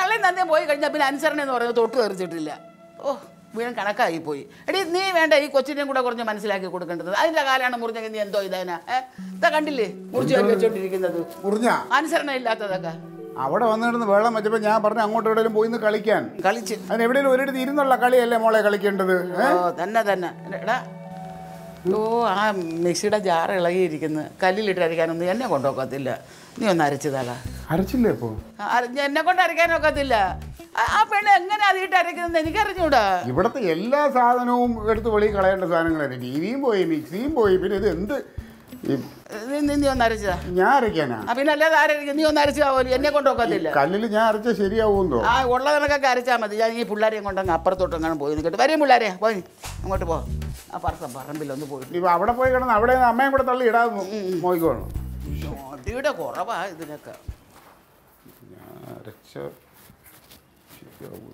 തള്ളയും തന്നെ പോയി കഴിഞ്ഞാൽ പിന്നെ അനുസരണ എന്ന് പറയുന്നത് തൊട്ട് തെറിച്ചിട്ടില്ല ഓ വീണ്ടും കണക്കായി പോയി എടി നീ വേണ്ട ഈ കൊച്ചിനെയും കൂടെ കുറച്ച് മനസ്സിലാക്കി കൊടുക്കേണ്ടത് അതിന്റെ കാലാണ് മുറിഞ്ഞെങ്കിൽ നീ എന്തോ ഇതേനാ ഏഹ് ഇതാ കണ്ടില്ലേ മുറിച്ച് കറി വെച്ചോണ്ടിരിക്കുന്നത് മുറിഞ്ഞ അനുസരണ ഇല്ലാത്തതൊക്കെ അവിടെ വന്നിരുന്ന് വെള്ളം വെച്ചപ്പോൾ ഞാൻ പറഞ്ഞു അങ്ങോട്ട് എവിടെയെങ്കിലും പോയി നിന്ന് കളിക്കാൻ കളിച്ച് അതിന് എവിടെയെങ്കിലും ഒരിടത്ത് ഇരുന്നുള്ള കളിയല്ലേ മോളെ കളിക്കേണ്ടത് ഏ? ഓ തന്നെ തന്നെ എടാ ഓ ആ മിക്സിയുടെ ജാറ് ഇളകിയിരിക്കുന്നു കല്ലിലിട്ട് അരയ്ക്കാനൊന്നും എന്നെ കൊണ്ടുപോക്കത്തില്ല നീ ഒന്ന് അരച്ചതാടാ അരച്ചില്ലേ ഇപ്പോ എന്നെ കൊണ്ട് അരയ്ക്കാനൊക്കത്തില്ല ആ ആ പെണ്ണ് എങ്ങനെ അതിട്ട് അരയ്ക്കുന്നത് എനിക്കറിഞ്ഞൂടാ ഇവിടുത്തെ എല്ലാ സാധനവും എടുത്ത് വെളിയിൽ കളയേണ്ട സാധനങ്ങളല്ലേ ടി വിയും പോയി മിക്സിയും പോയി പിന്നെ ഇത് എന്ത് ഈ നീ നീ നീ ഒന്ന് അരച്ചതാ ഞാൻ അരയ്ക്കാനാ ആ പിന്നെ അല്ലാതെ ആരടിക്കും നീ ഒന്ന് അരച്ചാ പോലും എന്നെ കൊണ്ടുപോക്കത്തില്ല കല്ലിൽ ഞാൻ അരച്ച ശരിയാവുമെന്നോ ആ ഉള്ള കണക്കൊക്കെ അരച്ചാൽ മതി ഞാൻ ഈ പിള്ളേരെയും കൊണ്ടങ്ങ് അപ്പുറത്തോട്ട് പോയി നിൽക്കട്ടെ വരും പിള്ളേരെ പോയി അങ്ങോട്ട് പോ ആ പറത്ത പറമ്പിലൊന്ന് പോയിട്ട് ഇപ്പൊ അവിടെ പോയി കിടന്ന് അവിടെ നിന്ന് അമ്മയും കൂടെ തള്ളി ഇടാതെ നോക്കിക്കോണം അടിയുടെ കുറവാ ഇതിനൊക്കെ ഞാൻ അരച്ച ശരിയാവൂല.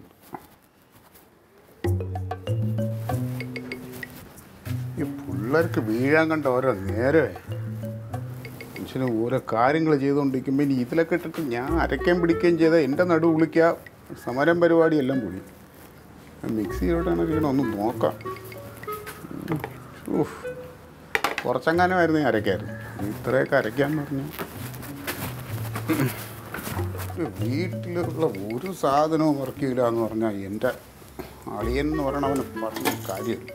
ഈ പിള്ളേർക്ക് വീഴാൻ കണ്ട ഓരോ നേരമേ മനുഷ്യന് ഓരോ കാര്യങ്ങൾ ചെയ്തുകൊണ്ടിരിക്കുമ്പോൾ ഇനി ഇതിലൊക്കെ ഇട്ടിട്ട് ഞാൻ അരയ്ക്കുകയും പിടിക്കുകയും ചെയ്താൽ എൻ്റെ നടു വിളിക്കുക സമരം പരിപാടി എല്ലാം പോയി മിക്സി എവിടെയാണ് ചെയ്യണം ഒന്ന് നോക്കാം ഉം. ഊഫ്. കുറച്ചെങ്ങാനുമായിരുന്നു ഞാൻ അരയ്ക്കായിരുന്നു ഇത്രയൊക്കെ അരയ്ക്കാന്ന് പറഞ്ഞു വീട്ടിലുള്ള ഒരു സാധനവും വർക്ക് ചെയ്യില്ല എന്ന് പറഞ്ഞാൽ എൻ്റെ അളിയൻ എന്ന് പറയണവന് പറഞ്ഞ കാര്യമില്ല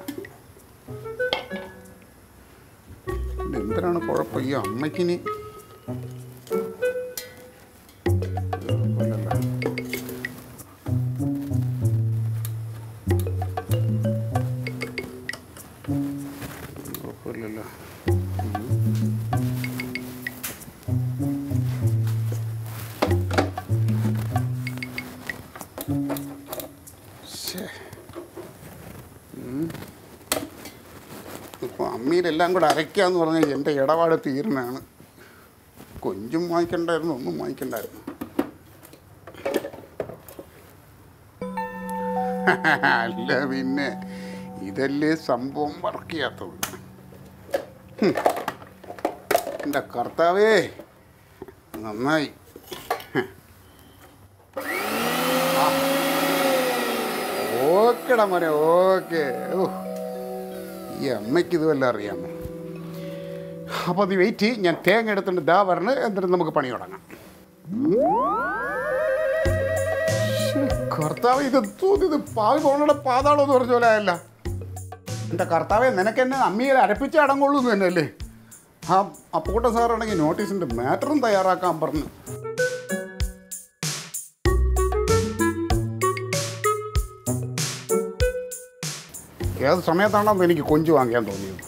ഇത് എന്തിനാണ് കുഴപ്പം ഈ അമ്മയ്ക്കിനി കുഴപ്പമില്ലല്ലോ. കുഴപ്പമില്ലല്ലോ ഇപ്പോൾ അമ്മയിലെല്ലാം കൂടെ അരയ്ക്കാന്ന് പറഞ്ഞാൽ എൻ്റെ ഇടപാട് തീരണാണ് കൊഞ്ചും വാങ്ങിക്കണ്ടായിരുന്നു ഒന്നും വാങ്ങിക്കണ്ടായിരുന്നു അല്ല പിന്നെ ഇതല്ലേ സംഭവം വർക്ക് ചെയ്യാത്തത് ഹും. എൻ്റെ കർത്താവേ നന്നായി ഓക്കെടാ മോനെ ഓക്കെ ഓ ഈ അമ്മയ്ക്ക് ഇത് വല്ല അറിയാമോ അപ്പോൾ അത് വെയിറ്റ് ചെയ്യ് ഞാൻ തേങ്ങ എടുത്തിട്ട് ദാ പറഞ്ഞ് എന്നിട്ട് നമുക്ക് പണി തുടങ്ങാം ശ്ശേ, കർത്താവ് ഇത് തോന്നിയത് പാവി പോണയുടെ പാതാളോ എന്ന് പറഞ്ഞ പോലെ ആയല്ല എൻ്റെ കർത്താവെ നിനക്ക് എന്നെ അമ്മിയിൽ അരപ്പിച്ച് അടങ്ങുള്ളൂ എന്ന് തന്നെയല്ലേ ആ അപ്പൂട്ട സാറാണെങ്കിൽ നോട്ടീസിൻ്റെ മാറ്ററും തയ്യാറാക്കാൻ പറഞ്ഞു ഏത് സമയത്താണെന്ന് എനിക്ക് കൊഞ്ച് വാങ്ങിക്കാൻ തോന്നിയത്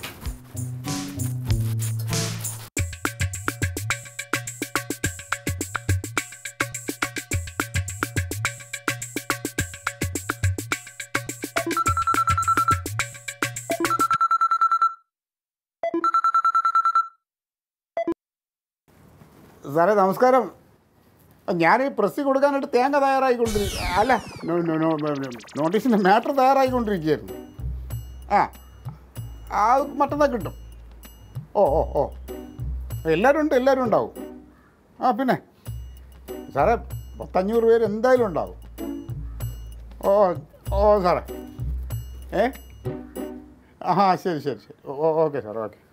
സാറേ നമസ്കാരം ഞാൻ ഈ പ്രസ് കൊടുക്കാനായിട്ട് തേങ്ങ തയ്യാറായിക്കൊണ്ടിരിക്കുക അല്ല നോ നോ നോ നോട്ടീസിൻ്റെ മാറ്റർ തയ്യാറായിക്കൊണ്ടിരിക്കുകയായിരുന്നു ആ ആ മറ്റന്നാൾ കിട്ടും ഓ ഓ ഓ എല്ലാവരും ഉണ്ട് എല്ലാവരും ഉണ്ടാവും ആ പിന്നെ സാറേ പത്തഞ്ഞൂറ് പേര് എന്തായാലും ഉണ്ടാവും ഓ ഓ സാറേ ഏ ആ ശരി ശരി ശരി ഓ ഓക്കെ സാർ ഓക്കെ